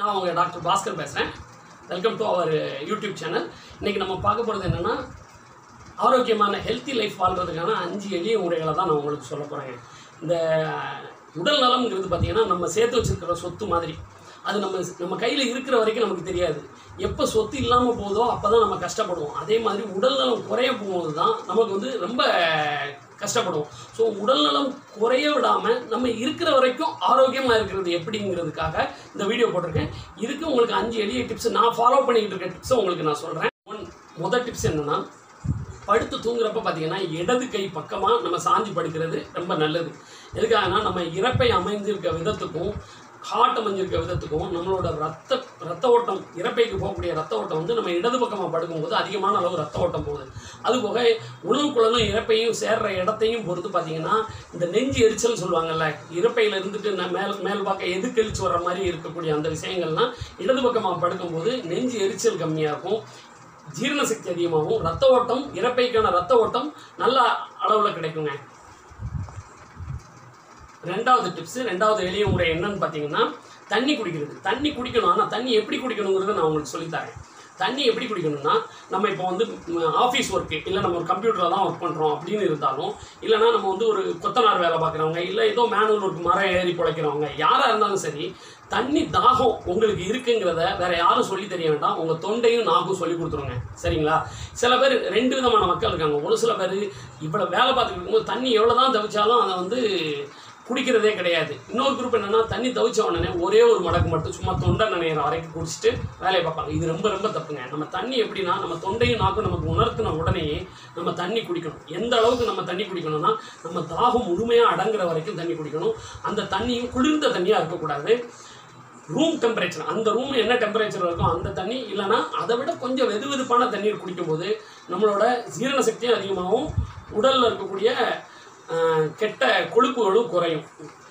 நான் உங்கள் டாக்டர் பாஸ்கர் பேசுகிறேன் welcome to our YouTube channel இன்றைக்கி நம்ம பார்க்க போகிறது என்னென்னா ஆரோக்கியமான ஹெல்த்தி லைஃப் வாழ்கிறதுக்கான அஞ்சு எளிய முறைகளை தான் நான் உங்களுக்கு சொல்ல போகிறேங்க இந்த உடல் நலம்ங்கிறது பார்த்திங்கன்னா நம்ம சேர்த்து வச்சிருக்கிற சொத்து மாதிரி அது நம்ம நம்ம கையில் இருக்கிற வரைக்கும் நமக்கு தெரியாது எப்போ சொத்து இல்லாமல் போதோ அப்போ தான் நம்ம கஷ்டப்படுவோம் அதே மாதிரி உடல் நலம் குறைய போகும்போது தான் நமக்கு வந்து ரொம்ப கஷ்டப்படுவோம் ஸோ உடல் நலம் குறைய விடாமல் நம்ம இருக்கிற வரைக்கும் ஆரோக்கியமாக இருக்கிறது எப்படிங்கிறதுக்காக இந்த வீடியோ போட்டிருக்கேன் இதுக்கு உங்களுக்கு அஞ்சு எளிய டிப்ஸ் நான் ஃபாலோ பண்ணிக்கிட்டு இருக்க டிப்ஸை உங்களுக்கு நான் சொல்கிறேன் ஒன் முதல் டிப்ஸ் என்னென்னா படுத்து தூங்குறப்ப பார்த்தீங்கன்னா இடது கை பக்கமாக நம்ம சாஞ்சி படுக்கிறது ரொம்ப நல்லது எதுக்காகனா நம்ம இறப்பை அமைஞ்சிருக்க விதத்துக்கும் ஹார்ட் அமைஞ்சிருக்க விதத்துக்கும் நம்மளோட ரத்த ரத்த ஓட்டம் இறப்பைக்கு போகக்கூடிய ரத்த ஓட்டம் வந்து நம்ம இடது பக்கமாக படுக்கும்போது அதிகமான அளவு ரத்த ஓட்டம் போகுது அதுபோக உணவு குழலும் இறப்பையும் சேர்ற இடத்தையும் பொறுத்து பார்த்தீங்கன்னா இந்த நெஞ்சு எரிச்சல் சொல்லுவாங்கல்ல இறப்பையில் இருந்துட்டு ந- மேல் மேல் பக்கம் எதுக்கெழிச்சு வர்ற மாதிரி இருக்கக்கூடிய அந்த விஷயங்கள்லாம் இடது பக்கமாக படுக்கும்போது நெஞ்சு எரிச்சல் கம்மியாக இருக்கும் ஜீரண சக்தி அதிகமாகும் ரத்த ஓட்டம் இறப்பைக்கான ரத்த ஓட்டம் நல்ல அளவில் கிடைக்குங்க ரெண்டாவது டிப்ஸ் ரெண்டாவது எளிய முறை என்னன்னு பார்த்தீங்கன்னா தண்ணி குடிக்கிறது தண்ணி குடிக்கணும் ஆனால் தண்ணி எப்படி குடிக்கணுங்கிறத நான் உங்களுக்கு சொல்லித்தரேன் தண்ணி எப்படி குடிக்கணும்னா நம்ம இப்போ வந்து ஆஃபீஸ் ஒர்க்கு இல்லை நம்ம ஒரு கம்ப்யூட்டரில் தான் ஒர்க் பண்ணுறோம் அப்படின்னு இருந்தாலும் இல்லைனா நம்ம வந்து ஒரு கொத்தனார் வேலை பார்க்குறவங்க இல்லை ஏதோ மேனுவல் ஒர்க் மரம் ஏறி பிழைக்கிறவங்க யாராக இருந்தாலும் சரி தண்ணி தாகம் உங்களுக்கு இருக்குங்கிறத வேற யாரும் சொல்லி தெரிய வேண்டாம் உங்கள் தொண்டையும் நாக்கும் சொல்லி கொடுத்துருங்க சரிங்களா சில பேர் ரெண்டு விதமான மக்கள் இருக்காங்க ஒரு சில பேர் இவ்வளோ வேலை பார்த்துட்டு இருக்கும்போது தண்ணி எவ்வளோ தான் தவிச்சாலும் அதை வந்து குடிக்கிறதே கிடையாது இன்னொரு குரூப் என்னன்னா தண்ணி தவிச்ச உடனே ஒரே ஒரு மடக்கு மட்டும் சும்மா தொண்டை நினைக்கிற வரைக்கும் குடிச்சிட்டு வேலையை பார்ப்பாங்க இது ரொம்ப ரொம்ப தப்புங்க நம்ம தண்ணி எப்படின்னா நம்ம தொண்டையும் நாக்கும் நமக்கு உணர்த்தின உடனே நம்ம தண்ணி குடிக்கணும் எந்த அளவுக்கு நம்ம தண்ணி குடிக்கணும்னா நம்ம தாகம் முழுமையாக அடங்குற வரைக்கும் தண்ணி குடிக்கணும் அந்த தண்ணியும் குளிர்ந்த தண்ணியாக இருக்கக்கூடாது ரூம் டெம்பரேச்சர் அந்த ரூம் என்ன டெம்பரேச்சர் இருக்கோ அந்த தண்ணி இல்லைன்னா அதை விட கொஞ்சம் வெது வெதுப்பான தண்ணீர் குடிக்கும்போது நம்மளோட ஜீரண சக்தியும் அதிகமாகும் உடலில் இருக்கக்கூடிய ஆஹ், கெட்ட கொழுப்புகளும் குறையும்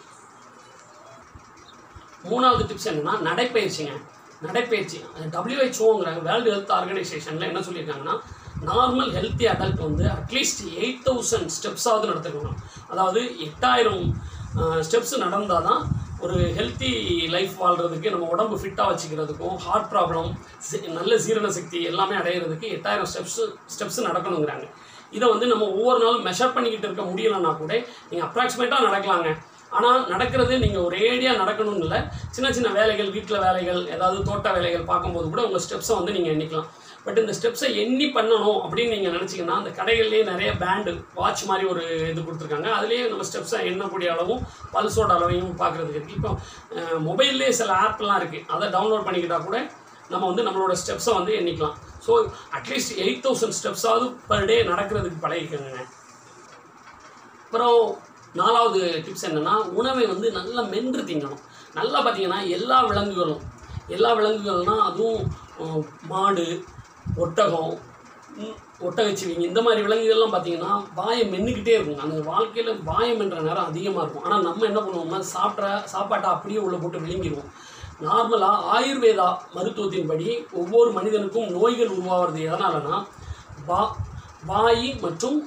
மூணாவது டிப்ஸ் என்னன்னா நடைப்பயிற்சிங்க நடைப்பயிற்சி டபிள்யூஹெச்ஓங்கிறாங்க வேர்ல்டு ஹெல்த் ஆர்கனைசேஷனில் என்ன சொல்லியிருக்காங்கன்னா நார்மல் ஹெல்த்தி அடல்ட் வந்து அட்லீஸ்ட் எயிட் தௌசண்ட் ஸ்டெப்ஸாவது நடத்துக்கணும் அதாவது எட்டாயிரம் ஸ்டெப்ஸ் நடந்தால் தான் ஒரு ஹெல்த்தி லைஃப் வாழ்கிறதுக்கு நம்ம உடம்பு ஃபிட்டாக வச்சுக்கிறதுக்கும் ஹார்ட் ப்ராப்ளம் நல்ல ஜீரண சக்தி எல்லாமே அடையிறதுக்கு எட்டாயிரம் ஸ்டெப்ஸ் ஸ்டெப்ஸ் நடக்கணுங்கிறாங்க இதை வந்து நம்ம ஒவ்வொரு நாளும் மெஷர் பண்ணிக்கிட்டு இருக்க முடியலன்னா கூட நீங்கள் அப்ராக்சிமேட்டாக நடக்கலாங்க ஆனால் நடக்கிறது நீங்கள் ஒரேடியாக நடக்கணும்னு இல்லை சின்ன சின்ன வேலைகள் வீட்டில் வேலைகள் ஏதாவது தோட்ட வேலைகள் பார்க்கும்போது கூட உங்கள் ஸ்டெப்ஸை வந்து நீங்கள் எண்ணிக்கலாம் பட் இந்த ஸ்டெப்ஸை எண்ணி பண்ணணும் அப்படின்னு நீங்கள் நினச்சிங்கன்னா அந்த கடைகள்லேயே நிறைய பேண்டு வாட்ச் மாதிரி ஒரு இது கொடுத்துருக்காங்க அதுலேயே நம்ம ஸ்டெப்ஸை எண்ணக்கூடிய அளவும் பல்ஸோட அளவையும் பார்க்குறதுக்கு இருக்குது இப்போ மொபைல்லேயே சில ஆப்லாம் இருக்குது அதை டவுன்லோட் பண்ணிக்கிட்டால் கூட நம்ம வந்து நம்மளோட ஸ்டெப்ஸை வந்து எண்ணிக்கலாம் ஸோ அட்லீஸ்ட் எயிட் தௌசண்ட் ஸ்டெப்ஸாவது பர் டே நடக்கிறதுக்கு பழகிக்கோங்க அப்புறம் நாலாவது டிப்ஸ் என்னென்னா உணவை வந்து நல்லா மென்று திங்கணும் நல்லா பார்த்தீங்கன்னா எல்லா விலங்குகளும் எல்லா விலங்குகள்னால் அதுவும் அஹ், மாடு ஒட்டகம் ம், ஒட்டகச்சிவிங்கி இந்த மாதிரி விலங்குகள்லாம் பார்த்தீங்கன்னா வாயை மென்னுக்கிட்டே இருக்கும் அந்த வாழ்க்கையில் வாயை மென்ற நேரம் அதிகமாக இருக்கும் ஆனால் நம்ம என்ன பண்ணுவோம்னா சாப்பிட்ற சாப்பாட்டை அப்படியே உள்ள போட்டு விழுங்கிடுவோம் நார்மலாக ஆயுர்வேதா மருத்துவத்தின்படி ஒவ்வொரு மனிதனுக்கும் நோய்கள் உருவாகிறது எதனாலனா வா வாய் மற்றும்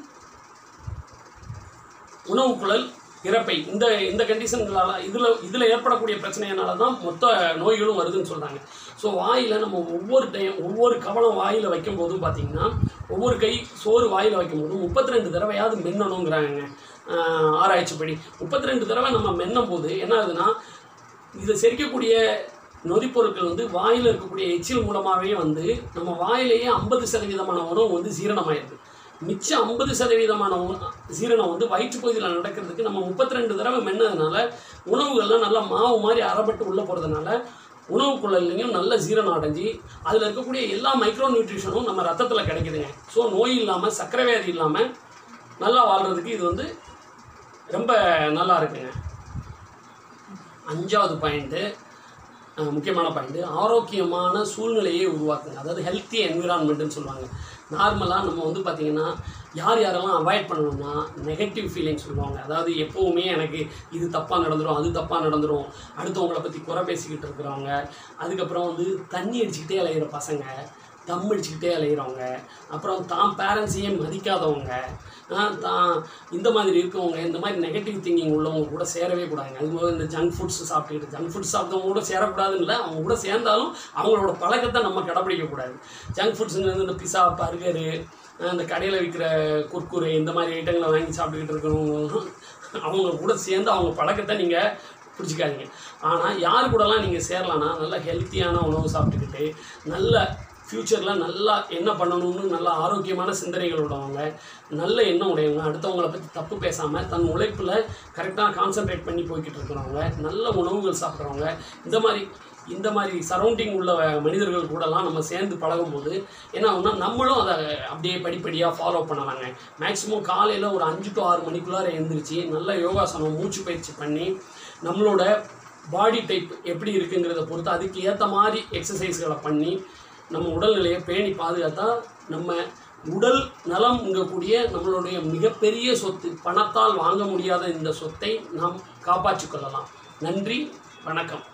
உணவு குழல் இறப்பை இந்த இந்த கண்டிஷன்களால் இதில் இதில் ஏற்படக்கூடிய பிரச்சனையினால தான் மொத்த நோய்களும் வருதுன்னு சொல்கிறாங்க ஸோ வாயில் நம்ம ஒவ்வொரு டைம் ஒவ்வொரு கவலம் வாயில் வைக்கும் போதும் பார்த்தீங்கன்னா ஒவ்வொரு கை சோறு வாயில் வைக்கும் போதும் முப்பத்தி ரெண்டு தடவையாவது மென்னணுங்கிறாங்க ஆஹ், ஆராய்ச்சிப்படி முப்பத்தி ரெண்டு தடவை நம்ம மென்னும் போது என்ன ஆகுதுன்னா இதை செரிக்கக்கூடிய நொதிப்பொருட்கள் வந்து வாயில் இருக்கக்கூடிய எச்சில் மூலமாகவே வந்து நம்ம வாயிலேயே ஐம்பது சதவீதமான உணவு வந்து ஜீரணமாயிருது மிச்சம் ஐம்பது சதவீதமான உண- ஜீரணம் வந்து வயிற்றுப்பகுதியில் நடக்கிறதுக்கு நம்ம முப்பத்தி ரெண்டு தடவை மென்னதுனால உணவுகள்லாம் நல்லா மாவு மாதிரி அறப்பட்டு உள்ளே போகிறதுனால உணவு குழல்லையும் நல்ல ஜீரணம் அடைஞ்சு அதில் இருக்கக்கூடிய எல்லா மைக்ரோ நியூட்ரிஷனும் நம்ம ரத்தத்தில் கிடைக்குதுங்க ஸோ நோய் இல்லாமல் சர்க்கரை வியாதி இல்லாமல் நல்லா வாழ்கிறதுக்கு இது வந்து ரொம்ப நல்லா இருக்குங்க அஞ்சாவது பாயிண்ட்டு முக்கியமான பாயிண்ட்டு ஆரோக்கியமான சூழ்நிலையை உருவாக்குங்க அதாவது ஹெல்த்தி என்விரான்மெண்ட்டுன்னு சொல்லுவாங்க நார்மலாக நம்ம வந்து பார்த்திங்கன்னா யார் யாரெல்லாம் அவாய்ட் பண்ணணும்னா நெகட்டிவ் ஃபீலிங் சொல்லுவாங்க அதாவது எப்போவுமே எனக்கு இது தப்பாக நடந்துரும் அது தப்பாக நடந்துரும் அடுத்தவங்கள பற்றி குறை பேசிக்கிட்டு இருக்கிறவங்க அதுக்கப்புறம் வந்து தண்ணி அடிச்சுக்கிட்டே அலையிற பசங்க தம் அடிச்சுக்கிட்டே அலைகிறவங்க அப்புறம் தான் பேரண்ட்ஸையே மதிக்காதவங்க ஆஹ் தான் இந்த மாதிரி இருக்கவங்க இந்த மாதிரி நெகட்டிவ் திங்கிங் உள்ளவங்க கூட சேரவே கூடாதுங்க அது மாதிரி இந்த ஜங்க் ஃபுட்ஸ் சாப்பிட்டுக்கிட்டு ஜங்க் ஃபுட்ஸ் சாப்பிட்டவங்க கூட சேரக்கூடாதுன்னு இல்லை அவங்க கூட சேர்ந்தாலும் அவங்களோட பழக்கத்தை நம்ம கடைப்பிடிக்கக்கூடாது ஜங்க் ஃபுட்ஸுங்கிறது இந்த பிஸா பர்கரு இந்த கடையில் விற்கிற குர்குரே இந்த மாதிரி ஐட்டங்களை வாங்கி சாப்பிட்டுக்கிட்டு இருக்கிறவங்க அவங்க கூட சேர்ந்து அவங்க பழக்கத்தை நீங்கள் பிடிச்சிக்காதீங்க ஆனால் யார் கூடலாம் நீங்கள் சேரலான்னா நல்ல ஹெல்த்தியான உணவு சாப்பிட்டுக்கிட்டு நல்ல ஃப்யூச்சரில் நல்லா என்ன பண்ணணும்னு நல்ல ஆரோக்கியமான சிந்தனைகள் உள்ளவங்க நல்ல எண்ணம் உடையவங்க அடுத்தவங்கள பற்றி தப்பு பேசாமல் தன் உழைப்பில் கரெக்டாக கான்சென்ட்ரேட் பண்ணி போய்கிட்டு இருக்கிறவங்க நல்ல உணவுகள் சாப்பிட்றவங்க இந்த மாதிரி இந்த மாதிரி சரௌண்டிங் உள்ள மனிதர்கள் கூடலாம் நம்ம சேர்ந்து பழகும்போது என்ன ஆகும்னா நம்மளும் அதை அப்படியே படிப்படியாக ஃபாலோ பண்ணலாங்க மேக்ஸிமம் காலையில் ஒரு அஞ்சு டு ஆறு மணிக்குள்ளார எழுந்திரிச்சு நல்ல யோகாசனம் மூச்சு பயிற்சி பண்ணி நம்மளோட பாடி டைப் எப்படி இருக்குங்கிறத பொறுத்து அதுக்கு ஏற்ற மாதிரி எக்ஸசைஸ்களை பண்ணி நம்ம உடல்நிலையை பேணி பாதுகாத்தா நம்ம உடல் நலம்ங்கக்கூடிய நம்மளுடைய மிகப்பெரிய சொத்து பணத்தால் வாங்க முடியாத இந்த சொத்தை நாம் காப்பாற்றிக் கொள்ளலாம் நன்றி வணக்கம்